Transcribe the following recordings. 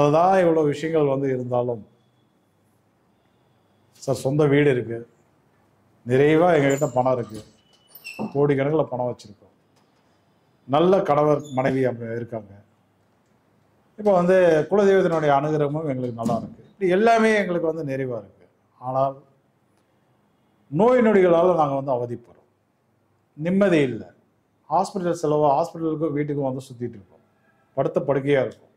என்னதான் இவ்வளோ விஷயங்கள் வந்து இருந்தாலும் சார் சொந்த வீடு இருக்கு நிறைவாக எங்ககிட்ட பணம் இருக்கு கோடிக்கணக்கில் பணம் வச்சிருக்கோம் நல்ல கணவர் மனைவி அங்க இருக்காங்க இப்போ வந்து குலதெய்வத்தினுடைய அனுகிரகமும் எங்களுக்கு நல்லா இருக்கு இப்படி எல்லாமே எங்களுக்கு வந்து நிறைவாக இருக்கு ஆனால் நோய் நொடிகளால் நாங்கள் வந்து அவதிப்படுறோம் நிம்மதி இல்லை ஹாஸ்பிட்டல் செலவு ஹாஸ்பிட்டலுக்கும் வீட்டுக்கும் வந்து சுற்றிட்டு இருக்கோம் படுத்த படுக்கையாக இருக்கும்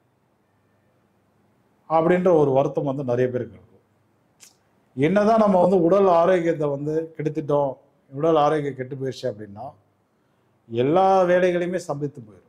அப்படின்ற ஒரு வருத்தம் வந்து நிறைய பேருக்கு இருக்கும் என்னதான் நம்ம வந்து உடல் ஆரோக்கியத்தை வந்து கெடுத்துட்டோம் உடல் ஆரோக்கியம் கெட்டு போயிடுச்சு அப்படின்னா எல்லா வேலைகளையுமே சம்பித்து போயிடும்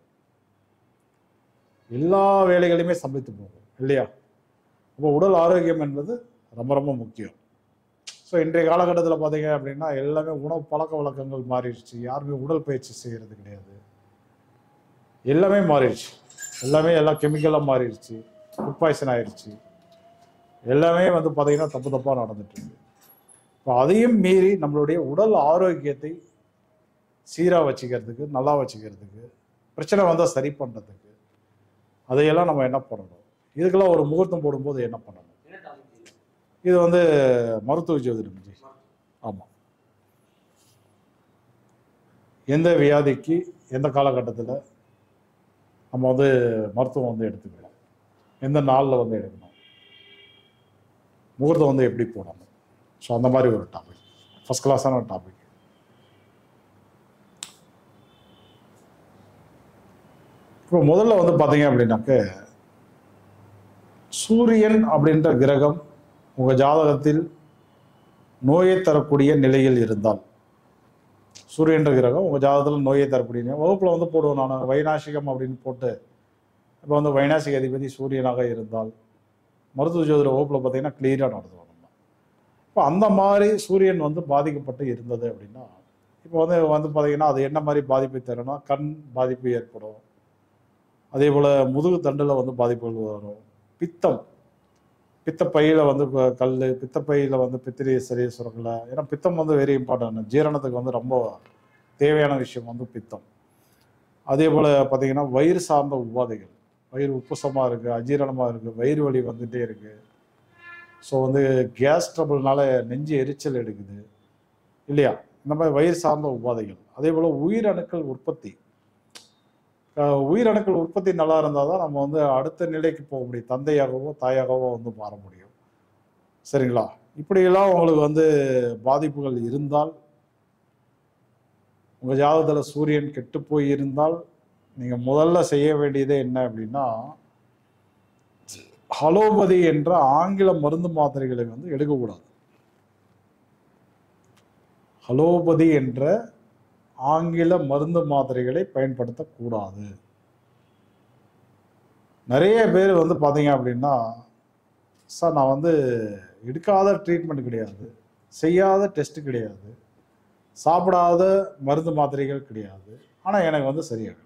எல்லா வேலைகளையுமே சம்பித்து போகும் இல்லையா அப்போ உடல் ஆரோக்கியம் என்பது ரொம்ப ரொம்ப முக்கியம் ஸோ இன்றைய காலகட்டத்தில் பார்த்தீங்க அப்படின்னா எல்லாமே உணவு பழக்க வழக்கங்கள் மாறிடுச்சு யாருமே உடல் பயிற்சி செய்கிறது கிடையாது எல்லாமே மாறிடுச்சு எல்லாமே எல்லாம் கெமிக்கலாக மாறிடுச்சு ஃபுட் பாய்சன் ஆயிடுச்சு எல்லாமே வந்து பார்த்தீங்கன்னா தப்பு தப்பாக நடந்துட்டு இருக்கு இப்போ அதையும் மீறி நம்மளுடைய உடல் ஆரோக்கியத்தை சீராக வச்சுக்கிறதுக்கு நல்லா வச்சுக்கிறதுக்கு பிரச்சனை வந்தால் சரி பண்ணுறதுக்கு அதையெல்லாம் நம்ம என்ன பண்ணணும் இதுக்கெல்லாம் ஒரு முகூர்த்தம் போடும்போது என்ன பண்ணணும் என்ன டாபிக் இது வந்து மருத்துவ ஜோதிடம் ஜி ஆமாம் எந்த வியாதிக்கு எந்த காலகட்டத்தில் நம்ம வந்து மருத்துவம் வந்து எடுத்துக்கலாம் எந்த நாளில் வந்து எடுக்கணும் முகூர்த்தம் வந்து எப்படி போடணும் ஸோ அந்த மாதிரி ஒரு டாபிக் ஃபஸ்ட் கிளாஸான ஒரு டாபிக் இப்போ முதல்ல வந்து பார்த்தீங்க அப்படின்னாக்க சூரியன் அப்படின்ற கிரகம் உங்கள் ஜாதகத்தில் நோயை தரக்கூடிய நிலையில் இருந்தால் சூரியன்ற கிரகம் உங்கள் ஜாதகத்தில் நோயை தரக்கூடிய நிலை- வகுப்புல வந்து போடுவோம் நான் வைநாசிகம் அப்படின்னு போட்டு இப்போ வந்து வைநாசிக அதிபதி சூரியனாக இருந்தால் மருத்துவ ஜோதிட வகுப்புல பார்த்தீங்கன்னா கிளியராக நடத்துவோம் நம்ம இப்போ அந்த மாதிரி சூரியன் வந்து பாதிக்கப்பட்டு இருந்தது அப்படின்னா இப்போ வந்து வந்து பார்த்தீங்கன்னா அது என்ன மாதிரி பாதிப்பை தரும்னா கண் பாதிப்பு ஏற்படும் அதே போல் முதுகு தண்டில் வந்து பாதிப்புகள் வரும் பித்தம் பித்தப்பையில் வந்து க- கல் பித்தப்பையில் வந்து பித்திரி சரியாக சுரக்கல ஏன்னா பித்தம் வந்து வெரி இம்பார்ட்டன்ட் ஜீரணத்துக்கு வந்து ரொம்ப தேவையான விஷயம் வந்து பித்தம் அதே போல் பார்த்தீங்கன்னா வயிறு சார்ந்த உபாதைகள் வயிறு உப்புசமாக இருக்குது அஜீரணமாக இருக்குது வயிறு வலி வந்துகிட்டே இருக்குது ஸோ வந்து கேஸ் ட்ரபிள்னால நெஞ்சு எரிச்சல் எடுக்குது இல்லையா இந்த மாதிரி வயிறு சார்ந்த உபாதைகள் அதே போல் உயிரணுக்கள் உற்பத்தி அஹ் உயிரணுக்கள் உற்பத்தி நல்லா இருந்தால் தான் நம்ம வந்து அடுத்த நிலைக்கு போக முடியும் தந்தையாகவோ தாயாகவோ வந்து மாற முடியும் சரிங்களா இப்படியெல்லாம் உங்களுக்கு வந்து பாதிப்புகள் இருந்தால் உங்கள் ஜாதகத்தில் சூரியன் கெட்டு போய் இருந்தால் நீங்கள் முதல்ல செய்ய வேண்டியதே என்ன அப்படின்னா ஹலோபதி என்ற ஆங்கில மருந்து மாத்திரைகளை வந்து எடுக்கக்கூடாது ஹலோபதி என்ற ஆங்கில மருந்து மாத்திரைகளை பயன்படுத்தக்கூடாது நிறைய பேர் வந்து பார்த்தீங்க அப்படின்னா சார் நான் வந்து எடுக்காத ட்ரீட்மெண்ட் கிடையாது செய்யாத டெஸ்ட் கிடையாது சாப்பிடாத மருந்து மாத்திரைகள் கிடையாது ஆனால் எனக்கு வந்து சரியாகல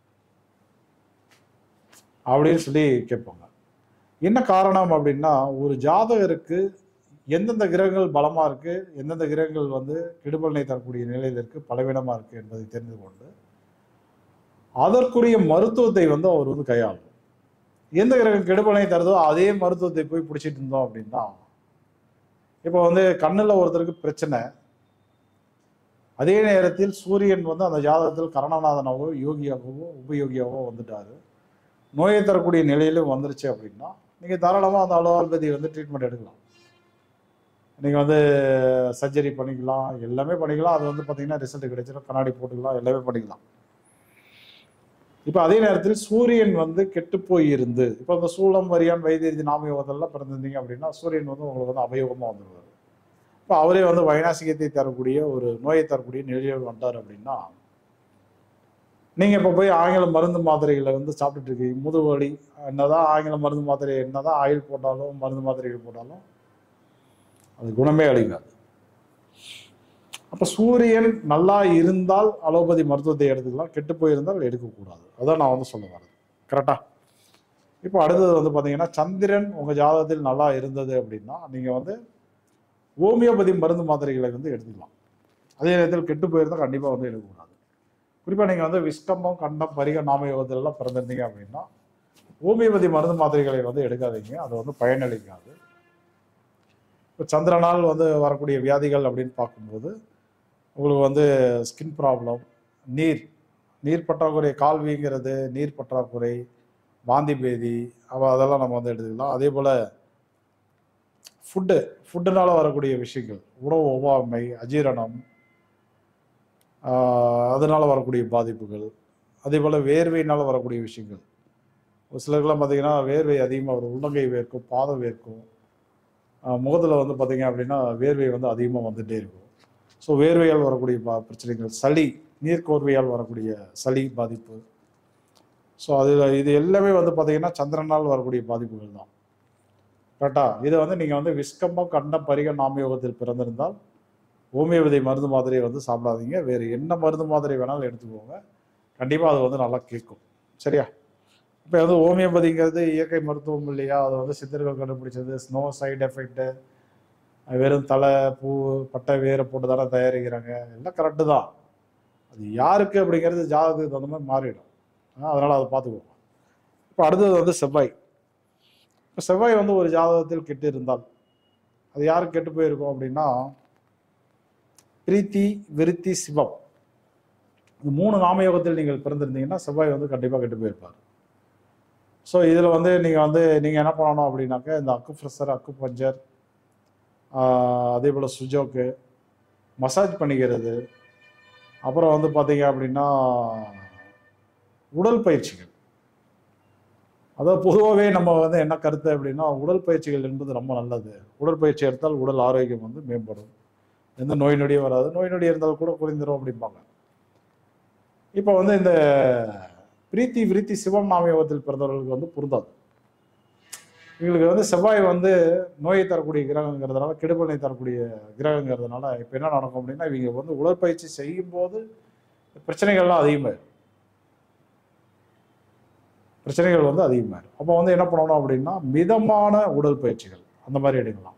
அப்படின்னு சொல்லி கேட்பாங்க என்ன காரணம் அப்படின்னா ஒரு ஜாதகருக்கு எந்தெந்த கிரகங்கள் பலமா இருக்கு எந்தெந்த கிரகங்கள் வந்து கெடுபலனை தரக்கூடிய நிலையில் இருக்கு பலவீனமா இருக்கு என்பதை தெரிந்து கொண்டு அதற்குரிய மருத்துவத்தை வந்து அவர் வந்து கையாளும் எந்த கிரகம் கெடுபலனை தருதோ அதே மருத்துவத்தை போய் பிடிச்சிட்டு இருந்தோம் அப்படின்னா இப்போ வந்து கண்ணில் ஒருத்தருக்கு பிரச்சனை அதே நேரத்தில் சூரியன் வந்து அந்த ஜாதகத்தில் கரணநாதனாகவோ யோகியாகவோ உபயோகியாகவோ வந்துட்டாரு நோயை தரக்கூடிய நிலையிலும் வந்துருச்சு அப்படின்னா நீங்கள் தாராளமாக அந்த அலோபதி வந்து ட்ரீட்மெண்ட் எடுக்கலாம் நீங்கள் வந்து சர்ஜரி பண்ணிக்கலாம் எல்லாமே பண்ணிக்கலாம் அது வந்து பார்த்தீங்கன்னா ரிசல்ட் கிடைச்சிடும் கண்ணாடி போட்டுக்கலாம் எல்லாமே பண்ணிக்கலாம் இப்போ அதே நேரத்தில் சூரியன் வந்து கெட்டு போய் இருந்து இப்போ இந்த சூளம் வரியான் வைத்தியதி நாமயோகத்தெல்லாம் பிறந்திருந்தீங்க அப்படின்னா சூரியன் வந்து உங்களுக்கு வந்து அபயோகமாக வந்துடுவார் இப்போ அவரே வந்து வைநாசிகத்தை தரக்கூடிய ஒரு நோயை தரக்கூடிய நிலையில் வந்தார் அப்படின்னா நீங்கள் இப்போ போய் ஆங்கில மருந்து மாத்திரைகளை வந்து சாப்பிட்டுட்டு இருக்கீங்க முதுகு வலி என்னதான் ஆங்கில மருந்து மாத்திரை என்னதான் ஆயில் போட்டாலும் மருந்து மாத்திரைகள் போட்டாலும் அது குணமே அளிக்காது அப்போ சூரியன் நல்லா இருந்தால் அலோபதி மருத்துவத்தை எடுத்துக்கலாம் கெட்டு போயிருந்தால் எடுக்கக்கூடாது அதான் நான் வந்து சொல்ல வரது கரெக்டா இப்போ அடுத்தது வந்து பார்த்தீங்கன்னா சந்திரன் உங்கள் ஜாதகத்தில் நல்லா இருந்தது அப்படின்னா நீங்கள் வந்து ஹோமியோபதி மருந்து மாத்திரைகளை வந்து எடுத்துக்கலாம் அதே நேரத்தில் கெட்டு போயிருந்தால் கண்டிப்பாக வந்து எடுக்கக்கூடாது குறிப்பாக நீங்கள் வந்து விஸ்கம்பம் கண்டம் பரிக நாம யோகத்திலலாம் பிறந்திருந்தீங்க அப்படின்னா ஹோமியோபதி மருந்து மாத்திரைகளை வந்து எடுக்காதீங்க அது வந்து பயனளிக்காது இப்போ சந்திரனால் வந்து வரக்கூடிய வியாதிகள் அப்படின்னு பார்க்கும்போது உங்களுக்கு வந்து ஸ்கின் ப்ராப்ளம் நீர் நீர் பற்றாக்குறை கால் வீங்கிறது நீர் பற்றாக்குறை வாந்தி பேதி அவ அதெல்லாம் நம்ம வந்து எடுத்துக்கலாம் அதே போல் ஃபுட்டு ஃபுட்டுனால வரக்கூடிய விஷயங்கள் உணவு ஒவ்வாமை அஜீரணம் ஆஹ் அதனால வரக்கூடிய பாதிப்புகள் அதே போல் வேர்வையினால் வரக்கூடிய விஷயங்கள் ஒரு சிலருக்குலாம் பார்த்தீங்கன்னா வேர்வை அதிகமாக வரும் உள்ளங்கை வேர்க்கும் பாதம் வேர்க்கும் முகத்தில் வந்து பார்த்தீங்க அப்படின்னா வேர்வை வந்து அதிகமாக வந்துகிட்டே இருக்கும் ஸோ வேர்வையால் வரக்கூடிய பா பிரச்சனைகள் சளி நீர்க்கோர்வையால் வரக்கூடிய சளி பாதிப்பு ஸோ அது இது எல்லாமே வந்து பார்த்தீங்கன்னா சந்திரனால் வரக்கூடிய பாதிப்புகள் தான் கரெக்டா இதை வந்து நீங்கள் வந்து விஸ்கம்பம் கண்ட பரிக நாமயோகத்தில் பிறந்திருந்தால் ஹோமியோபதி மருந்து மாத்திரையை வந்து சாப்பிடாதீங்க வேறு என்ன மருந்து மாத்திரை வேணாலும் எடுத்துக்கோங்க கண்டிப்பாக அது வந்து நல்லா கேட்கும் சரியா இப்போ வந்து ஹோமியோபதிங்கிறது இயற்கை மருத்துவம் இல்லையா அது வந்து சித்தர்கள் கண்டுபிடிச்சது ஸ்னோ சைடு எஃபெக்ட்டு வெறும் தலை பூ பட்டை வேரை போட்டு தானே தயாரிக்கிறாங்க எல்லாம் கரெக்டு தான் அது யாருக்கு அப்படிங்கிறது ஜாதகத்துக்கு தகுந்த மாதிரி மாறிடும் அதனால் அதை பார்த்துக்குவோம் இப்போ அடுத்தது வந்து செவ்வாய் இப்போ செவ்வாய் வந்து ஒரு ஜாதகத்தில் கெட்டு இருந்தால் அது யாருக்கு கெட்டு போயிருக்கும் அப்படின்னா பிரீத்தி விருத்தி சிவம் இந்த மூணு நாமயோகத்தில் நீங்கள் பிறந்திருந்தீங்கன்னா செவ்வாய் வந்து கண்டிப்பாக கெட்டு போயிருப்பார் ஸோ இதில் வந்து நீங்கள் வந்து நீங்கள் என்ன பண்ணணும் அப்படின்னாக்க இந்த அக்கு ஃப்ரெஷர் அக்கு பஞ்சர் அதே போல் சுஜோக்கு மசாஜ் பண்ணிக்கிறது அப்புறம் வந்து பார்த்தீங்க அப்படின்னா உடல் பயிற்சிகள் அதாவது பொதுவாகவே நம்ம வந்து என்ன கருத்து அப்படின்னா உடல் பயிற்சிகள் என்பது ரொம்ப நல்லது உடற்பயிற்சி எடுத்தால் உடல் ஆரோக்கியம் வந்து மேம்படும் எந்த நோய் நொடியும் வராது நோய் நொடி இருந்தால் கூட குறைந்துரும் அப்படிம்பாங்க இப்போ வந்து இந்த பிரீத்தி விருத்தி சிவம் நாமயோகத்தில் பிறந்தவர்களுக்கு வந்து பொருந்தாது இவங்களுக்கு வந்து செவ்வாய் வந்து நோயை தரக்கூடிய கிரகங்கிறதுனால கெடுபலை தரக்கூடிய கிரகங்கிறதுனால இப்போ என்ன நடக்கும் அப்படின்னா இவங்க வந்து உடற்பயிற்சி செய்யும் போது பிரச்சனைகள்லாம் அதிகமாயிடும் பிரச்சனைகள் வந்து அதிகமாயிடும் அப்போ வந்து என்ன பண்ணணும் அப்படின்னா மிதமான உடற்பயிற்சிகள் அந்த மாதிரி எடுக்கலாம்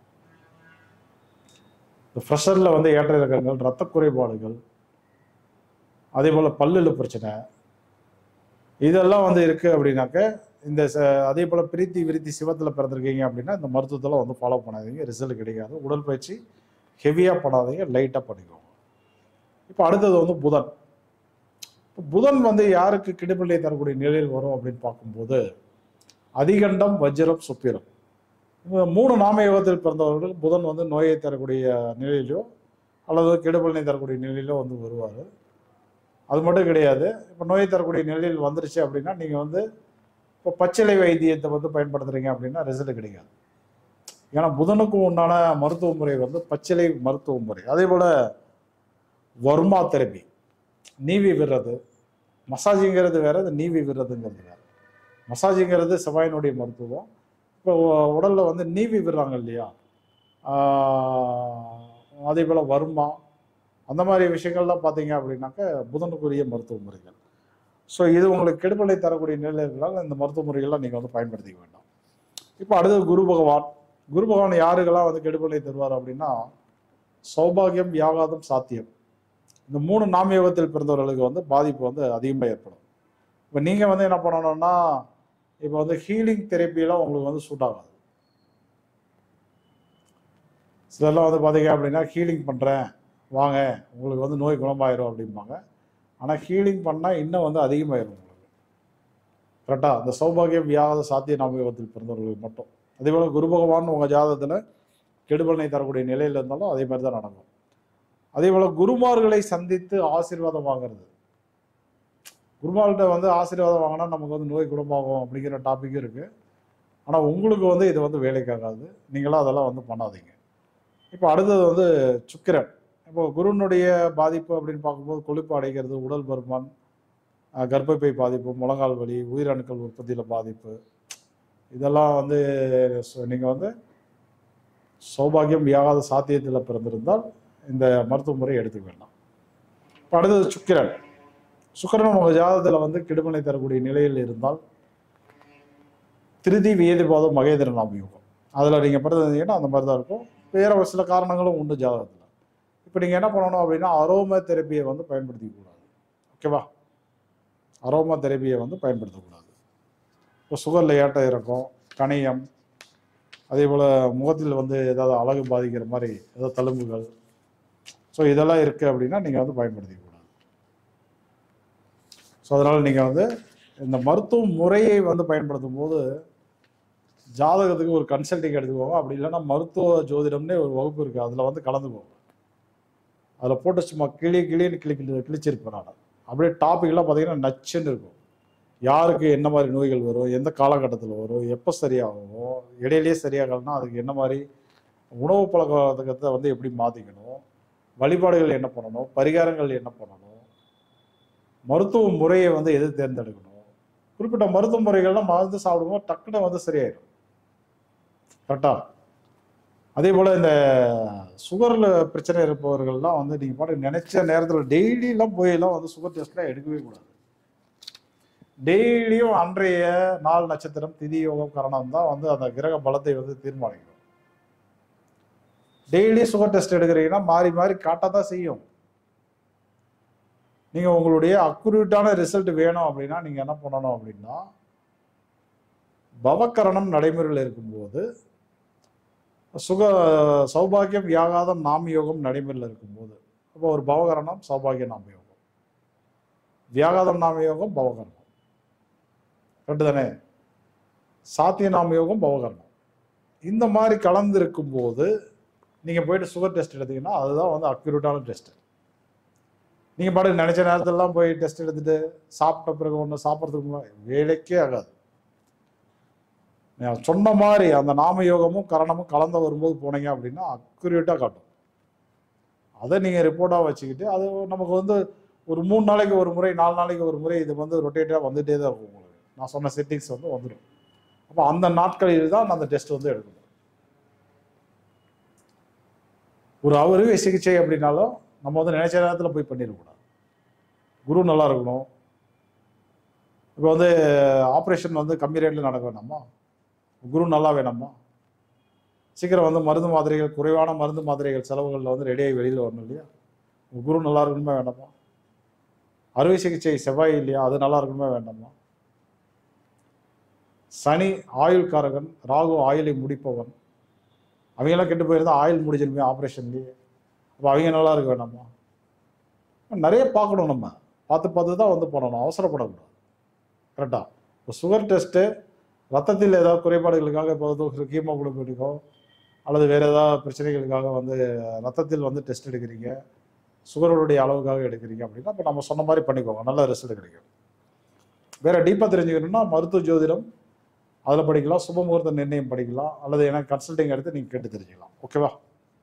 இந்த ப்ரெஷரில் வந்து ஏற்ற இறக்கங்கள் ரத்த குறைபாடுகள் அதே போல் பல்லுல பிரச்சனை இதெல்லாம் வந்து இருக்கு அப்படின்னாக்க இந்த ச- அதே போல் பிரீத்தி விருத்தி சிவத்தில் பிறந்திருக்கீங்க அப்படின்னா இந்த மருத்துவத்தெல்லாம் வந்து ஃபாலோ பண்ணாதீங்க ரிசல்ட் கிடைக்காது உடற்பயிற்சி ஹெவியாக பண்ணாதீங்க லைட்டாக பண்ணிக்கோங்க இப்போ அடுத்தது வந்து புதன் இப்போ புதன் வந்து யாருக்கு கிடுபிள்ளை தரக்கூடிய நிலையில் வரும் அப்படின்னு பார்க்கும்போது அதிகண்டம் வஜ்ரம் சுப்பிரம் இந்த மூணு நாமயோகத்தில் பிறந்தவர்களுக்கு புதன் வந்து நோயை தரக்கூடிய நிலையிலோ அல்லது கெடுபலனை தரக்கூடிய நிலையிலோ வந்து வருவார் அது மட்டும் கிடையாது இப்போ நோய் தரக்கூடிய நிலையில் வந்துருச்சு அப்படின்னா நீங்கள் வந்து இப்போ பச்சிலை வைத்தியத்தை வந்து பயன்படுத்துறீங்க அப்படின்னா ரிசல்ட் கிடைக்காது ஏன்னா புதனுக்கும் உண்டான மருத்துவ முறை வந்து பச்சிலை மருத்துவ முறை அதே போல் வர்மா தெரப்பி நீவி விடுறது மசாஜிங்கிறது வேற இது நீவி விடுறதுங்கிறது வேற மசாஜிங்கிறது செவ்வாயினுடைய மருத்துவம் இப்போ உ- உடல்ல வந்து நீவி விடுறாங்க இல்லையா ஆஹ் அதே போல் வர்மா அந்த மாதிரி விஷயங்கள்லாம் பார்த்தீங்க அப்படின்னாக்க புதனுக்குரிய மருத்துவ முறைகள் ஸோ இது உங்களுக்கு கெடுபலை தரக்கூடிய நிலையில் இருக்கிறால் இந்த மருத்துவ முறைகள்லாம் நீங்கள் வந்து பயன்படுத்திக்க வேண்டாம் இப்போ அடுத்தது குரு பகவான் குரு பகவான் யாருக்கெல்லாம் வந்து கெடுபலை தருவார் அப்படின்னா சௌபாகியம் யாகாதம் சாத்தியம் இந்த மூணு நாமயோகத்தில் பிறந்தவர்களுக்கு வந்து பாதிப்பு வந்து அதிகமாக ஏற்படும் இப்போ நீங்கள் வந்து என்ன பண்ணணும்னா இப்போ வந்து ஹீலிங் தெரப்பியெல்லாம் உங்களுக்கு வந்து சூட் ஆகாது சிலர்லாம் வந்து பார்த்தீங்க அப்படின்னா ஹீலிங் பண்ணுறேன் வாங்க உங்களுக்கு வந்து நோய் குணமாயிரும் அப்படிம்பாங்க ஆனால் ஹீலிங் பண்ணால் இன்னும் வந்து அதிகமாயிரும் உங்களுக்கு கரெக்டாக அந்த சௌபாகியம் வியாத சாத்திய நாமயோகத்தில் பிறந்தவர்களுக்கு மட்டும் அதே போல் குரு பகவான் உங்கள் ஜாதகத்தில் கெடுபலனை தரக்கூடிய நிலையில் இருந்தாலும் அதே மாதிரி தான் நடக்கும் அதே போல் குருமார்களை சந்தித்து ஆசீர்வாதம் வாங்குறது குருமார்கிட்ட வந்து ஆசீர்வாதம் வாங்கினா நமக்கு வந்து நோய் குணமாகும் அப்படிங்கிற டாபிக்கும் இருக்குது ஆனால் உங்களுக்கு வந்து இது வந்து வேலைக்காகாது நீங்களாம் அதெல்லாம் வந்து பண்ணாதீங்க இப்போ அடுத்தது வந்து சுக்கிரன் இப்போ குருனுடைய பாதிப்பு அப்படின்னு பார்க்கும்போது கொழுப்பு அடைகிறது உடல் பருமன் அஹ் கர்ப்பப்பை பாதிப்பு முழங்கால் வலி உயிரணுக்கள் உற்பத்தியில் பாதிப்பு இதெல்லாம் வந்து நீங்கள் வந்து சௌபாகியம் வியாகாத சாத்தியத்தில் பிறந்திருந்தால் இந்த மருத்துவ முறை எடுத்துக்க வேண்டாம் இப்போ அடுத்தது சுக்கிரன் சுக்கிரன் உங்கள் ஜாதகத்தில் வந்து கிடுமலை தரக்கூடிய நிலையில் இருந்தால் திருதி வேதிபாதம் மகேந்திரன் அபியோகம் அதில் நீங்கள் பிறந்திருந்தீங்கன்னா அந்த மாதிரி தான் இருக்கும் வேற ஒரு சில காரணங்களும் உண்டு ஜாதகத்தில் இப்போ நீங்கள் என்ன பண்ணணும் அப்படின்னா அரோமா தெரப்பியை வந்து பயன்படுத்திக்க கூடாது ஓகேவா அரோமா தெரப்பியை வந்து பயன்படுத்தக்கூடாது இப்போ சுகரில் ஏற்றம் இருக்கும் கணையம் அதே போல் முகத்தில் வந்து ஏதாவது அழகு பாதிக்கிற மாதிரி ஏதாவது தழும்புகள் ஸோ இதெல்லாம் இருக்குது அப்படின்னா நீங்கள் வந்து பயன்படுத்திக்க கூடாது ஸோ அதனால் நீங்கள் வந்து இந்த மருத்துவ முறையை வந்து பயன்படுத்தும் போது ஜாதகத்துக்கு ஒரு கன்சல்டிங் எடுத்துக்கோங்க அப்படி இல்லைன்னா மருத்துவ ஜோதிடம்னே ஒரு வகுப்பு இருக்குது அதில் வந்து கலந்துக்கோங்க அதில் போட்டு சும்மா கிளி கிளின்னு கிளி கிளி கிழிச்சிருப்பேன் நான் அப்படியே டாபிக்லாம் பார்த்தீங்கன்னா நச்சுன்னு இருக்கும் யாருக்கு என்ன மாதிரி நோய்கள் வரும் எந்த காலகட்டத்தில் வரும் எப்போ சரியாகும் இடையிலேயே சரியாகலைன்னா அதுக்கு என்ன மாதிரி உணவு பழக்க வழக்கத்தை வந்து எப்படி மாற்றிக்கணும் வழிபாடுகள் என்ன பண்ணணும் பரிகாரங்கள் என்ன பண்ணணும் மருத்துவ முறையை வந்து எது தேர்ந்தெடுக்கணும் குறிப்பிட்ட மருத்துவ முறைகள்லாம் மருந்து சாப்பிடும்போது டக்குன்னு வந்து சரியாயிடும் கரெக்டா அதே போல் இந்த சுகரில் பிரச்சனை இருப்பவர்கள்லாம் வந்து நீங்கள் பாட்டு நினைச்ச நேரத்தில் டெய்லியெல்லாம் போயெல்லாம் வந்து சுகர் டெஸ்ட்லாம் எடுக்கவே கூடாது டெய்லியும் அன்றைய நாள் நட்சத்திரம் திதி யோகம் கரணம் தான் வந்து அந்த கிரக பலத்தை வந்து தீர்மானிக்கும் டெய்லி சுகர் டெஸ்ட் எடுக்கிறீங்கன்னா மாறி மாறி காட்டத்தான் செய்யும் நீங்கள் உங்களுடைய அக்குரேட்டான ரிசல்ட் வேணும் அப்படின்னா நீங்கள் என்ன பண்ணணும் அப்படின்னா பவக்கரணம் நடைமுறையில் இருக்கும்போது சுக சௌபாகியம் யாகாதம் நாம யோகம் நடைமுறையில் இருக்கும்போது அப்போ ஒரு பவகரணம் சௌபாகிய நாம யோகம் வியாகாதம் நாம யோகம் பவகரணம் ரெண்டு தானே சாத்திய நாம யோகம் பவகரணம் இந்த மாதிரி கலந்து இருக்கும்போது நீங்கள் போயிட்டு சுகர் டெஸ்ட் எடுத்தீங்கன்னா அதுதான் வந்து அக்யூரேட்டான டெஸ்ட் நீங்கள் பாட்டு நினச்ச நேரத்திலலாம் போய் டெஸ்ட் எடுத்துட்டு சாப்பிட்ட பிறகு ஒன்று சாப்பிட்றதுக்கு முன்னாடி வேலைக்கே ஆகாது நான் சொன்ன மாதிரி அந்த நாம யோகமும் கரணமும் கலந்து வரும்போது போனீங்க அப்படின்னா அக்யூரேட்டாக காட்டும் அதை நீங்கள் ரிப்போர்ட்டாக வச்சுக்கிட்டு அது நமக்கு வந்து ஒரு மூணு நாளைக்கு ஒரு முறை நாலு நாளைக்கு ஒரு முறை இது வந்து ரொட்டேட்டாக வந்துகிட்டே தான் இருக்கும் உங்களுக்கு நான் சொன்ன செட்டிங்ஸ் வந்து வந்துடும் அப்போ அந்த நாட்களில் தான் அந்த டெஸ்ட் வந்து எடுக்கணும் ஒரு அறுவை சிகிச்சை அப்படின்னாலும் நம்ம வந்து நினைச்ச நேரத்தில் போய் பண்ணிடக்கூடாது குரு நல்லா இருக்கணும் இப்போ வந்து ஆப்ரேஷன் வந்து கம்மி ரேட்டில் நடக்க வேணாமா குரு நல்லா வேணாமா சீக்கிரம் வந்து மருந்து மாத்திரைகள் குறைவான மருந்து மாத்திரைகள் செலவுகளில் வந்து ரெடியாகி வெளியில் வரணும் இல்லையா உங்க குரு நல்லா இருக்கணுமா வேண்டாமா அறுவை சிகிச்சை செவ்வாய் இல்லையா அது நல்லா இருக்கணுமா வேண்டாமா சனி ஆயுள் காரகன் ராகு ஆயுளை முடிப்பவன் அவங்கெல்லாம் கெட்டு போயிருந்தா ஆயுள் முடிஞ்சிருமே ஆப்ரேஷன்லேயே அப்போ அவங்க நல்லா இருக்க வேண்டாமா நிறைய பார்க்கணும் நம்ம பார்த்து பார்த்து தான் வந்து பண்ணணும் அவசரப்படக்கூடாது கரெக்டாக இப்போ சுகர் டெஸ்ட்டு ரத்தத்தில் ஏதாவது குறைபாடுகளுக்காக இப்போ வந்து ஹீமோகுளோபினுக்கோ அல்லது வேறு ஏதாவது பிரச்சனைகளுக்காக வந்து ரத்தத்தில் வந்து டெஸ்ட் எடுக்கிறீங்க சுகருடைய அளவுக்காக எடுக்கிறீங்க அப்படின்னா இப்போ நம்ம சொன்ன மாதிரி பண்ணிக்கோங்க நல்ல ரிசல்ட் கிடைக்கும் வேற டீப்பாக தெரிஞ்சுக்கணும்னா மருத்துவ ஜோதிடம் அதில் படிக்கலாம் சுப முகூர்த்த நிர்ணயம் படிக்கலாம் அல்லது எனக்கு கன்சல்டிங் எடுத்து நீங்கள் கேட்டு தெரிஞ்சுக்கலாம் ஓகேவா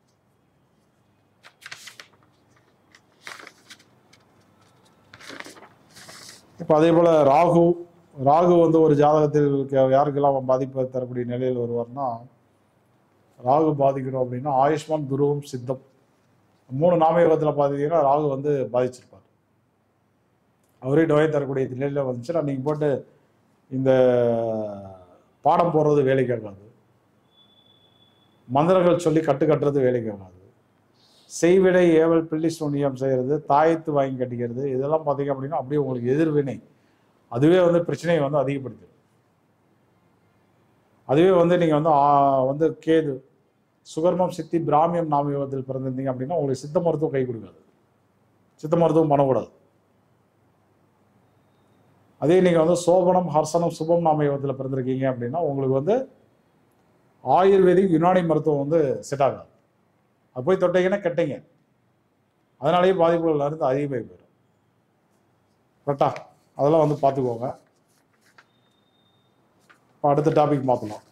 இப்போ அதே போல் ராகு ராகு வந்து ஒரு ஜாதகத்தில் இருக்க- யாருக்கெல்லாம் பாதிப்பு தரக்கூடிய நிலையில் வருவார்னா ராகு பாதிக்கிறோம் அப்படின்னா ஆயுஷ்மான் துருவம் சித்தம் மூணு நாமயோகத்தில் பார்த்தீங்கன்னா ராகு வந்து பாதிச்சிருப்பார் அவரே நோயை தரக்கூடிய நிலையில் வந்துச்சுன்னா நீங்கள் போட்டு இந்த பாடம் போடுறது வேலைக்கு ஆகாது மந்திரங்கள் சொல்லி கட்டு கட்டுறது வேலைக்கு ஆகாது செய்விடை ஏவல் பில்லி சூனியம் செய்கிறது தாயத்து வாங்கி கட்டிக்கிறது இதெல்லாம் பார்த்தீங்க அப்படின்னா அப்படியே உங்களுக்கு எதிர்வினை அதுவே வந்து பிரச்சனையை வந்து அதிகப்படுத்தும் அதுவே வந்து நீங்கள் வந்து ஆ, வந்து கேது சுகர்மம் சித்தி பிராமியம் நாமயோகத்தில் பிறந்திருந்தீங்க அப்படின்னா உங்களுக்கு சித்த மருத்துவம் கை கொடுக்காது சித்த மருத்துவம் பண்ணக்கூடாது அதே நீங்கள் வந்து சோபனம் ஹர்சனம் சுபம் நாமயோகத்தில் பிறந்திருக்கீங்க அப்படின்னா உங்களுக்கு வந்து ஆயுர்வேதிக் யுனானி மருத்துவம் வந்து செட் ஆகாது அது போய் தொட்டீங்கன்னா கெட்டீங்க அதனாலேயே பாதிப்புகள் இருந்து அதிகமாகி போயிடும் கரெக்டா அதெல்லாம் வந்து பார்த்துக்கோங்க இப்போ அடுத்த டாபிக் மாற்றலாம்